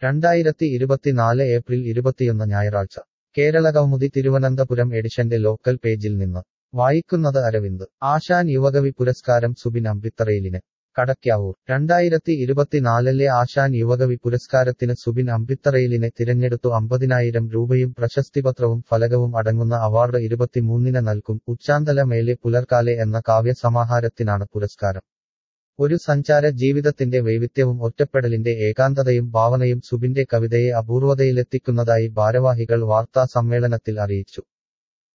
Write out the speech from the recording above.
രണ്ടായിരത്തി ഇരുപത്തിനാല് ഏപ്രിൽ ഇരുപത്തിയൊന്ന് ഞായറാഴ്ച കേരള കൗമുദി തിരുവനന്തപുരം എഡിഷന്റെ ലോക്കൽ പേജിൽ നിന്ന് വായിക്കുന്നത് അരവിന്ദ് ആശാൻ യുവകവി പുരസ്കാരം സുബിൻ അമ്പിത്തറയിലിന് കടയ്ക്കാവൂർ രണ്ടായിരത്തി ഇരുപത്തിനാലിലെ ആശാൻ യുവകവി പുരസ്കാരത്തിന് സുബിൻ അമ്പിത്തറയിലിനെ തിരഞ്ഞെടുത്തു അമ്പതിനായിരം രൂപയും പ്രശസ്തിപത്രവും ഫലകവും അടങ്ങുന്ന അവാർഡ് ഇരുപത്തിമൂന്നിന് നൽകും ഉച്ചാന്തല മേലെ പുലർക്കാലെ എന്ന കാവ്യസമാഹാരത്തിനാണ് പുരസ്കാരം ഒരു സഞ്ചാര ജീവിതത്തിന്റെ വൈവിധ്യവും ഒറ്റപ്പെടലിന്റെ ഏകാന്തതയും ഭാവനയും സുബിന്റെ കവിതയെ അപൂർവതയിലെത്തിക്കുന്നതായി ഭാരവാഹികൾ വാർത്താ സമ്മേളനത്തിൽ അറിയിച്ചു